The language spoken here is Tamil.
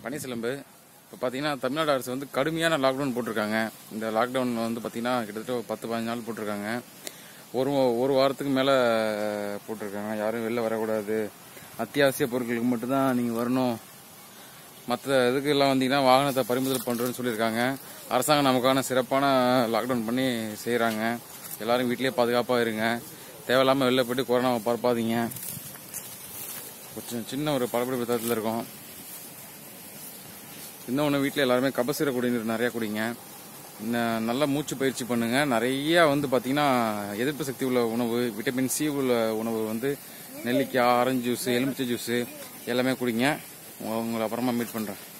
பன்னீர்செல்வம்பு இப்போ பார்த்தீங்கன்னா தமிழ்நாடு அரசு வந்து கடுமையான லாக்டவுன் போட்டிருக்காங்க இந்த லாக்டவுன் வந்து பார்த்தீங்கன்னா கிட்டத்தட்ட ஒரு பத்து பதினஞ்சு நாள் போட்டிருக்காங்க ஒரு ஒரு வாரத்துக்கு மேலே போட்டிருக்காங்க யாரும் வெளில வரக்கூடாது அத்தியாவசிய பொருட்களுக்கு மட்டும்தான் நீங்கள் வரணும் மற்ற இதுக்கு எல்லாம் வந்தீங்கன்னா வாகனத்தை பறிமுதல் பண்ணுறோன்னு சொல்லியிருக்காங்க அரசாங்கம் நமக்கான சிறப்பான லாக்டவுன் பண்ணி செய்கிறாங்க எல்லாரும் வீட்டிலேயே பாதுகாப்பாக இருங்க தேவையில்லாமல் வெளில போயிட்டு கொரோனாவை பரப்பாதீங்க கொஞ்சம் சின்ன ஒரு படப்படி புத்தகத்தில் இருக்கும் இன்னொன்று வீட்டில் எல்லாருமே கபசுர குடிநீர் நிறையா குடிங்க ந- நல்ல மூச்சு பயிற்சி பண்ணுங்க நிறைய வந்து பார்த்தீங்கன்னா எதிர்ப்பு சக்தி உள்ள உணவு விட்டமின் சி உள்ள உணவு வந்து நெல்லிக்காய் ஆரஞ்சு ஜூஸ் எலுமிச்சை ஜூஸ் எல்லாமே குடிங்க உங்களை அப்புறமா மீட் பண்ணுறேன்